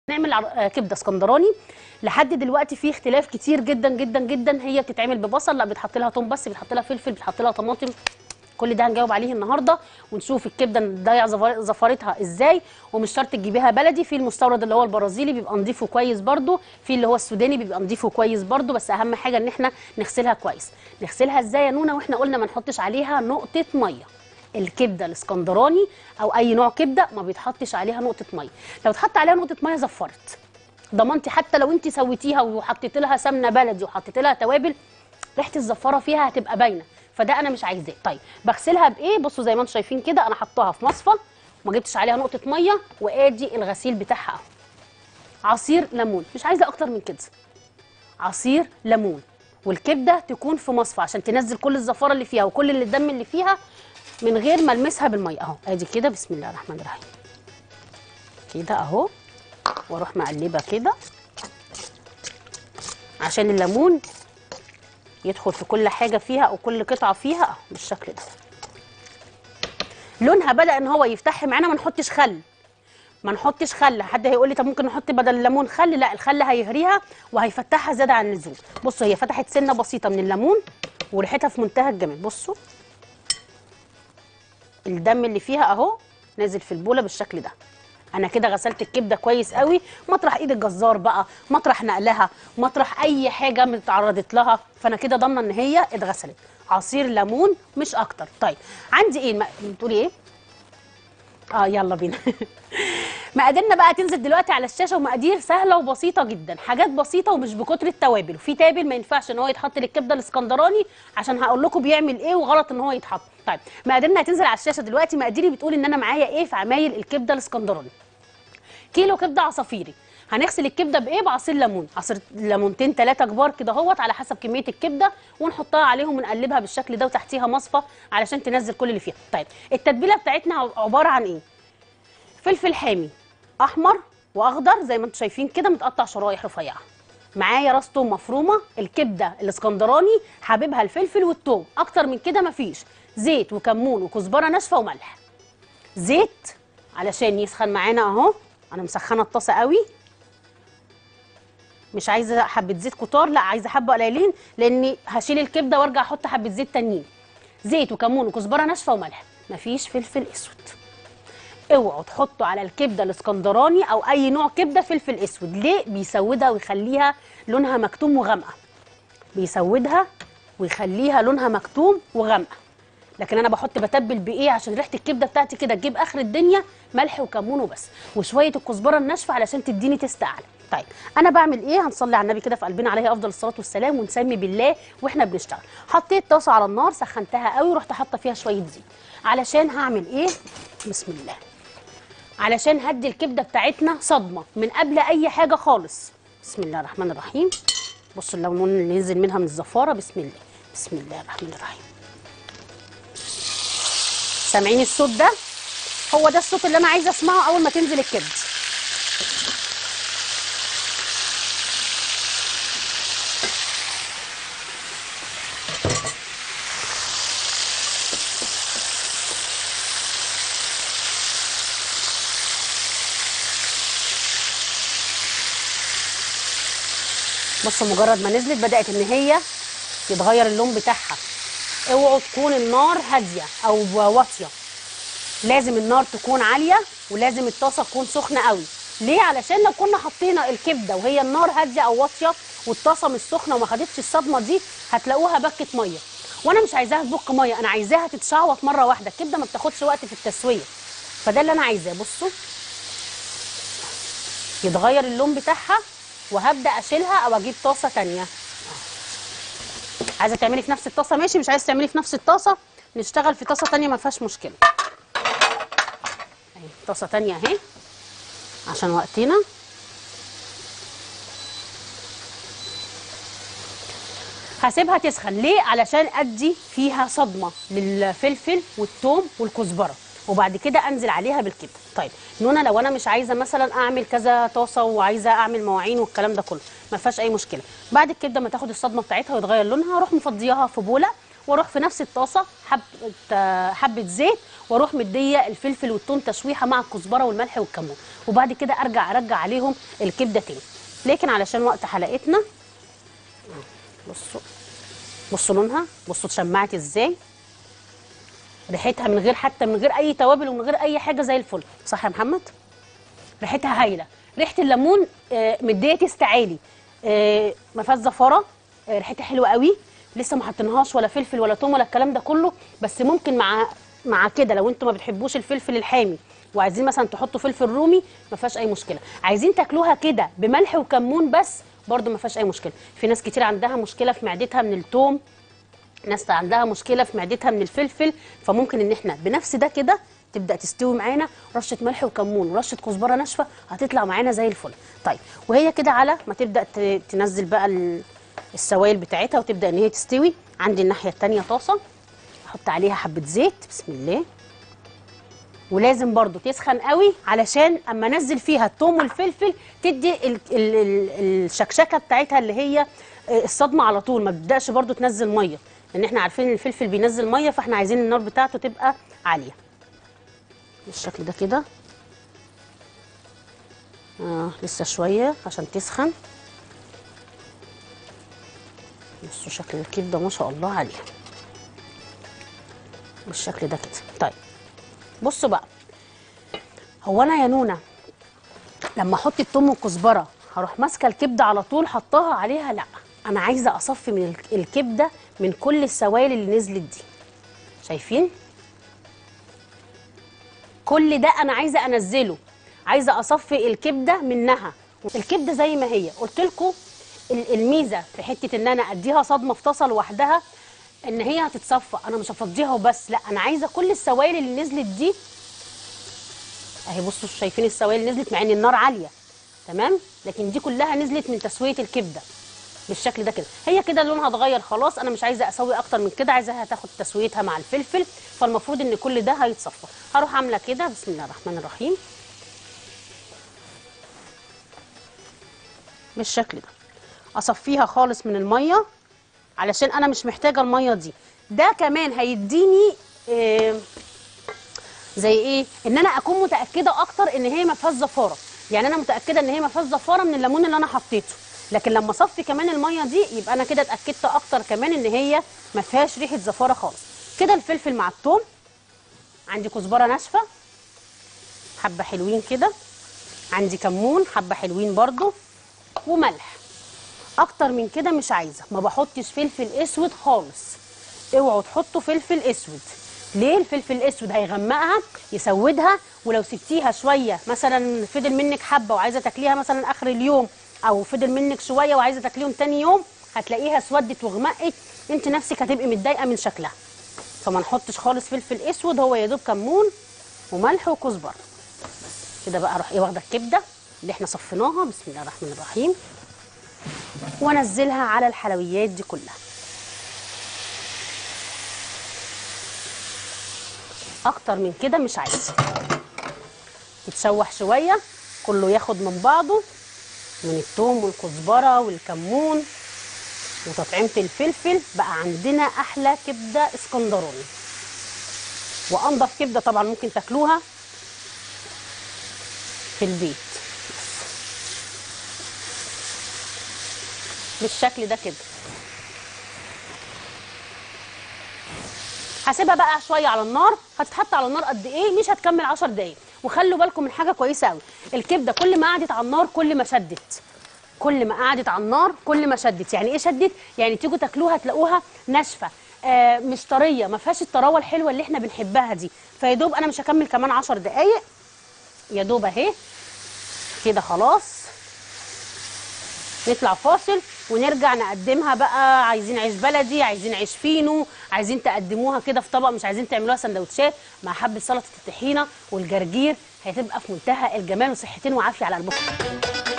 نعمل عر- آه، كبده اسكندراني لحد دلوقتي في اختلاف كتير جدا جدا جدا هي بتتعمل ببصل لا بيتحط لها توم بس بيتحط لها فلفل بيتحط لها طماطم كل ده هنجاوب عليه النهارده ونشوف الكبده نضيع زفر- زفرتها ازاي ومش شرط تجيبيها بلدي في المستورد اللي هو البرازيلي بيبقى نضيفه كويس برده في اللي هو السوداني بيبقى نضيفه كويس برده بس اهم حاجه ان احنا نغسلها كويس نغسلها ازاي يا نونا واحنا قلنا ما نحطش عليها نقطه ميه الكبده الاسكندراني او اي نوع كبده ما بيتحطش عليها نقطه ميه لو اتحط عليها نقطه ميه زفرت ضمنتي حتى لو انت سويتيها وحطيت لها سمنه بلدي وحطيت لها توابل ريحه الزفاره فيها هتبقى باينه فده انا مش عايزاه طيب بغسلها بايه بصوا زي ما انتم شايفين كده انا حطاها في مصفى وما جبتش عليها نقطه ميه وادي الغسيل بتاعها اهو عصير ليمون مش عايزه اكتر من كده عصير ليمون والكبده تكون في مصفى عشان تنزل كل الزفاره اللي فيها وكل اللي الدم اللي فيها من غير ما المسها بالميه اهو ادي كده بسم الله الرحمن الرحيم كده اهو واروح مقلبه كده عشان الليمون يدخل في كل حاجه فيها او كل قطعه فيها اهو بالشكل ده لونها بدا ان هو يفتح معانا ما نحطش خل ما نحطش خل حد هيقول لي طب ممكن نحط بدل الليمون خل لا الخل هيهريها وهيفتحها زياده عن اللزوم بصوا هي فتحت سنه بسيطه من الليمون وريحتها في منتهى الجمال بصوا الدم اللي فيها اهو نازل في البوله بالشكل ده انا كده غسلت الكبده كويس قوي مطرح ايد الجزار بقى مطرح نقلها مطرح اي حاجه متعرضت لها فانا كده ضامنه ان هي اتغسلت عصير ليمون مش اكتر طيب عندي ايه الم- بتقولي ايه اه يلا بينا مقاديرنا بقى تنزل دلوقتي على الشاشه ومقادير سهله وبسيطه جدا حاجات بسيطه ومش بكتر التوابل وفي تابل ما ينفعش ان هو يتحط للكبده الاسكندراني عشان هقول لكم بيعمل ايه وغلط ان هو يتحط طيب مقاديرنا هتنزل على الشاشه دلوقتي مقاديري بتقول ان انا معايا ايه في عمايل الكبده الاسكندراني كيلو كبده عصافيري هنغسل الكبده بايه بعصير ليمون عصير ليمونتين ثلاثه كبار كده اهوت على حسب كميه الكبده ونحطها عليهم ونقلبها بالشكل ده وتحتيها مصفى علشان تنزل كل اللي فيها طيب التتبيله بتاعتنا عباره عن ايه فلفل حامي احمر واخضر زي ما انتم شايفين كده متقطع شرايح رفيعه معايا راس توم مفرومه الكبده الاسكندراني حبيبها الفلفل والثوم اكتر من كده مفيش زيت وكمون وكزبره ناشفه وملح زيت علشان يسخن معانا اهو انا مسخنه الطاسه قوي مش عايزه حبه زيت كتار لا عايزه حبه قليلين لاني هشيل الكبده وارجع احط حبه زيت تانيين زيت وكمون وكزبره ناشفه وملح مفيش فلفل اسود اوعوا تحطوا على الكبده الاسكندراني او اي نوع كبده فلفل اسود ليه بيسودها ويخليها لونها مكتوم وغامقه بيسودها ويخليها لونها مكتوم وغامقه لكن انا بحط بتبل بايه عشان ريحه الكبده بتاعتي كده تجيب اخر الدنيا ملح وكمون وبس وشويه الكزبره الناشفه علشان تديني تست اعلى طيب انا بعمل ايه هنصلي على النبي كده في قلبنا عليه افضل الصلاه والسلام ونسمي بالله واحنا بنشتغل حطيت طاسه على النار سخنتها قوي ورحت حاطه فيها شويه زيت علشان هعمل ايه بسم الله علشان هدي الكبده بتاعتنا صدمه من قبل اي حاجه خالص بسم الله الرحمن الرحيم بصوا اللون اللي نزل منها من الزفاره بسم الله بسم الله الرحمن الرحيم سامعين الصوت ده هو ده الصوت اللي انا عايزه اسمعه اول ما تنزل الكبد بصوا مجرد ما نزلت بدات ان هي يتغير اللون بتاعها اوعوا تكون النار هاديه او واطيه لازم النار تكون عاليه ولازم الطاسه تكون سخنه قوي ليه علشان لو كنا حطينا الكبده وهي النار هاديه او واطيه والطاسه مش سخنه وما خدتش الصدمه دي هتلاقوها بكت ميه وانا مش عايزاها تبك ميه انا عايزاها تتشعوط مره واحده الكبده ما بتاخدش وقت في التسويه فده اللي انا عايزاه بصوا يتغير اللون بتاعها وهبدا اشيلها او اجيب طاسه تانية عايزه تعملي في نفس الطاسه ماشي مش عايزه تعملي في نفس الطاسه نشتغل في طاسه تانية ما فيهاش مشكله اهي طاسه تانية اهي عشان وقتنا هسيبها تسخن ليه علشان ادي فيها صدمه للفلفل والثوم والكزبره وبعد كده انزل عليها بالكبده طيب نونا لو انا مش عايزه مثلا اعمل كذا طاسه وعايزه اعمل مواعين والكلام ده كله ما فيهاش اي مشكله بعد الكبده ما تاخد الصدمه بتاعتها ويتغير لونها اروح مفضياها في بوله واروح في نفس الطاسه حبه آه، حبه زيت واروح مديه الفلفل والثوم تشويحه مع الكزبره والملح والكمون وبعد كده ارجع ارجع عليهم الكبده تاني لكن علشان وقت حلقتنا بصوا بصوا لونها بصوا اتشمعت ازاي ريحتها من غير حتى من غير اي توابل ومن غير اي حاجه زي الفل صح يا محمد ريحتها هايله ريحه الليمون آه، مديه تيست عالي آه، ما فيهاش زفاره آه، ريحتها حلوه قوي لسه ما حطيناهاش ولا فلفل ولا توم ولا الكلام ده كله بس ممكن مع مع كده لو انتوا ما بتحبوش الفلفل الحامي وعايزين مثلا تحطوا فلفل رومي ما فيهاش اي مشكله عايزين تاكلوها كده بملح وكمون بس برده ما فيهاش اي مشكله في ناس كتير عندها مشكله في معدتها من التوم ناس عندها مشكله في معدتها من الفلفل فممكن ان احنا بنفس ده كده تبدا تستوي معانا رشه ملح وكمون ورشه كزبره ناشفه هتطلع معانا زي الفل طيب وهي كده على ما تبدا ت- تنزل بقى ال- السوائل بتاعتها وتبدا ان هي تستوي عندي الناحيه التانية طاسه احط عليها حبه زيت بسم الله ولازم برضو تسخن قوي علشان اما انزل فيها الثوم والفلفل تدي ال ال ال الشكشكه بتاعتها اللي هي آه، الصدمه على طول ما تبداش برضو تنزل ميه لان احنا عارفين ان الفلفل بينزل ميه فاحنا عايزين النار بتاعته تبقى عاليه بالشكل ده كده آه لسه شويه عشان تسخن بصوا شكل الكبده ما شاء الله عليها بالشكل ده كده طيب بصوا بقى هو انا يا نونا لما احط التوم والكزبره هروح ماسكه الكبده على طول حطاها عليها لا انا عايزه اصفي من الك- الكبده من كل السوائل اللي نزلت دي شايفين كل ده انا عايزه انزله عايزه اصفي الكبده منها الكبده زي ما هي قلت لكم الميزه في حته ان انا اديها صدمه في طاسه لوحدها ان هي هتتصفى انا مش هفضيها وبس لا انا عايزه كل السوائل اللي نزلت دي اهي بصوا شايفين السوائل اللي نزلت مع ان النار عاليه تمام لكن دي كلها نزلت من تسويه الكبده بالشكل ده كده هي كده لونها اتغير خلاص انا مش عايزه اسوي اكتر من كده عايزاها تاخد تسويتها مع الفلفل فالمفروض ان كل ده هيتصفى هروح عامله كده بسم الله الرحمن الرحيم بالشكل ده اصفيها خالص من الميه علشان انا مش محتاجه الميه دي ده كمان هيديني آه زي ايه ان انا اكون متاكده اكتر ان هي ما فيهاش زفاره يعني انا متاكده ان هي ما فيهاش زفاره من الليمون اللي انا حطيته لكن لما اصفي كمان الميه دي يبقى انا كده اتاكدت اكتر كمان ان هي ما فيهاش ريحه زفاره خالص كده الفلفل مع الثوم عندي كزبره ناشفه حبه حلوين كده عندي كمون حبه حلوين برضو وملح اكتر من كده مش عايزه ما بحطش فلفل اسود خالص اوعوا تحطوا فلفل اسود ليه الفلفل الاسود هيغمقها يسودها ولو سبتيها شويه مثلا فضل منك حبه وعايزه تاكليها مثلا اخر اليوم او فضل منك شويه وعايزه تاكليهم تاني يوم هتلاقيها اسودت وغمقت انت نفسك هتبقي متضايقه من شكلها فما نحطش خالص فلفل اسود هو يا دوب كمون وملح وكزبره كده بقى اروح ايه واخده الكبده اللي احنا صفيناها بسم الله الرحمن الرحيم وانزلها على الحلويات دي كلها اكتر من كده مش عايزه يتشوح شويه كله ياخد من بعضه من الثوم والكزبره والكمون وتطعيمه الفلفل بقى عندنا احلى كبده اسكندراني وانضف كبده طبعا ممكن تاكلوها في البيت بالشكل ده كده هسيبها بقى شويه على النار هتتحط على النار قد ايه مش هتكمل 10 دقايق وخلوا بالكم من حاجه كويسه قوي الكبده كل ما قعدت على النار كل ما شدت كل ما قعدت على النار كل ما شدت يعني ايه شدت يعني تيجوا تاكلوها تلاقوها ناشفه آه مش طريه ما فيهاش الطراوه الحلوه اللي احنا بنحبها دي فيا دوب انا مش هكمل كمان 10 دقايق يا دوب اهي كده خلاص نطلع فاصل ونرجع نقدمها بقى عايزين عيش بلدي عايزين عيش فينو عايزين تقدموها كده في طبق مش عايزين تعملوها سندوتشات مع حبه سلطه الطحينه والجرجير هتبقى في منتهى الجمال وصحتين وعافيه على قلبكم